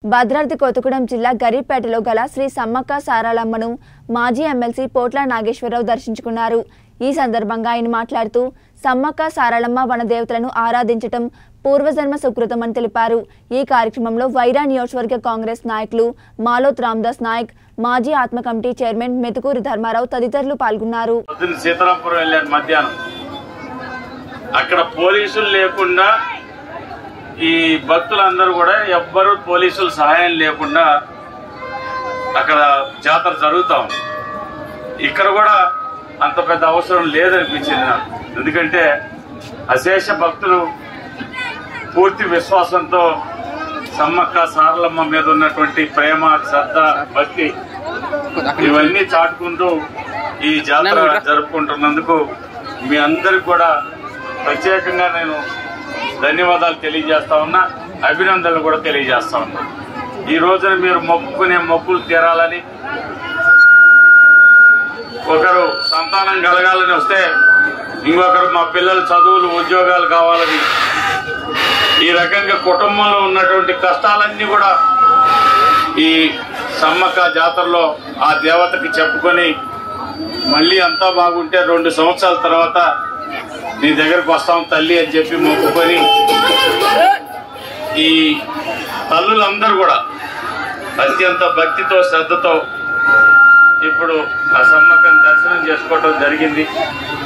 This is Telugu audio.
భద్రాద్రి కొత్తగూడెం జిల్లా గరీపేటలో గల శ్రీ సమ్మక్క సారాలమ్మను మాజీ ఎమ్మెల్సీ పోట్ల నాగేశ్వరరావు దర్శించుకున్నారు ఈ సందర్భంగా ఆయన మాట్లాడుతూ సమ్మక్క సారాలమ్మ వనదేవతలను ఆరాధించటం పూర్వజన్మ సుకృతమని తెలిపారు ఈ కార్యక్రమంలో వైరా నియోజకవర్గ కాంగ్రెస్ నాయకులు మాలోత్ రామ్దాస్ నాయక్ మాజీ ఆత్మ కమిటీ చైర్మన్ మెతుకూరి ధర్మారావు తదితరులు పాల్గొన్నారు పొద్దున్న సీతారాంపురం వెళ్ళాను మధ్యాహ్నం అక్కడ పోలీసులు లేకుండా ఈ భక్తులందరూ కూడా ఎవ్వరు పోలీసుల సహాయం లేకుండా అక్కడ జాతర జరుగుతా ఉంది ఇక్కడ కూడా అంత పెద్ద అవసరం లేదనిపించింది నాకు ఎందుకంటే అశేష భక్తులు పూర్తి విశ్వాసంతో సమ్మక్క సారలమ్మ మీద ఉన్నటువంటి ప్రేమ శ్రద్ధ భక్తి ఇవన్నీ చాటుకుంటూ ఈ జాతర జరుపుకుంటున్నందుకు మీ అందరికి కూడా ప్రత్యేకంగా నేను ధన్యవాదాలు తెలియజేస్తా ఉన్నా అభినందనలు కూడా తెలియజేస్తా ఉన్నా ఈ రోజున మీరు మొక్కుకునే మొక్కులు తీరాలని ఒకరు సంతానం కలగాలని వస్తే ఇంకొకరు మా పిల్లల చదువులు ఉద్యోగాలు కావాలని ఈ రకంగా కుటుంబంలో ఉన్నటువంటి కష్టాలన్నీ కూడా ఈ సమ్మక్క జాతరలో ఆ దేవతకి చెప్పుకొని మళ్ళీ అంతా బాగుంటే రెండు సంవత్సరాల తర్వాత నీ దగ్గరకు వస్తాం తల్లి అని చెప్పి మొక్కుకొని ఈ తల్లులందరూ కూడా అత్యంత భక్తితో శ్రద్ధతో ఇప్పుడు ఆ సమ్మక్కని దర్శనం చేసుకోవటం జరిగింది